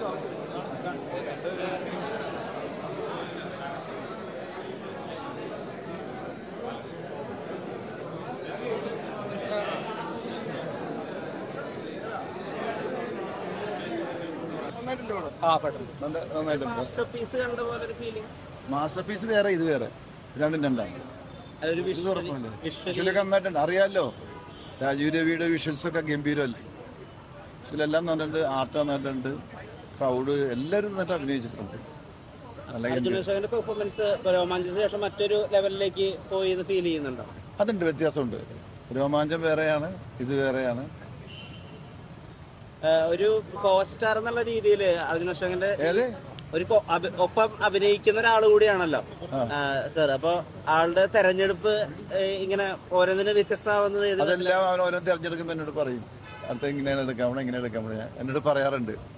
നന്നായിട്ടുണ്ട് പടം ആ പെട്ടെന്ന് നല്ല- നന്നായിട്ടുണ്ട് മാസ്റ്റർ പീസ് കണ്ട പോലെ ഒരു ഫീലിംഗ് മാസ്റ്റർ പീസ് വേറെ ഇത് വേറെ രണ്ടും രണ്ടാണ് അതൊരു ഇത് വിഷ്വലി ഉറപ്പുണ്ട് വിഷ്വലി വിഷ്വലൊക്കെ നന്നായിട്ടുണ്ട് അറിയാലോ രാജീവ് രവിയുടെ വിഷ്വൽസ് ഒക്കെ ഗംഭീരമല്ലേ വിഷ്വലെല്ലാം നന്നിട്ടുണ്ട് ആർട്ട് നന്നായിട്ടുണ്ട് ക്രൗഡ് എല്ലാവരും നന്നായിട്ട് അഭിനയിച്ചിട്ടുണ്ട് നല്ല അർജുന ഗംഭീരം അശോകന്റെ പെർഫോമൻസ് രോമാഞ്ചത്തിന് ശേഷം മറ്റൊരു ലെവലിലേക്ക് പോയി എന്ന് ഫീൽ ചെയ്യുന്നുണ്ടോ അതുണ്ട് വ്യത്യാസമുണ്ട് രോമാഞ്ചം വേറെയാണ് ഇത് വേറെയാണ് ആ, ഒരു കോസ്റ്റാർ എന്നുള്ള രീതിയിൽ അർജുന അശോകന്റെ ഏത് ഒരു കൊ- അഭി- ഒപ്പം അഭിനയിക്കുന്ന ഒരാൾ കൂടിയാണല്ലോ സർ അപ്പൊ ആളുടെ തെരഞ്ഞെടുപ്പ് ഏ, ഇങ്ങനെ ഓരോന്നിനും വ്യത്യസ്തമാവുന്നത് ഏത് അതെല്ലാം അവൻ ഓരോ തിരഞ്ഞെടുക്കുമ്പോൾ എന്നോട് പറയും അടുത്ത ഇങ്ങനെയാണ് എടുക്കാം അവിടെ ഇങ്ങനെ എടുക്കാം അവിടെ ഞാൻ എന്നോട് പറയാറുണ്ട്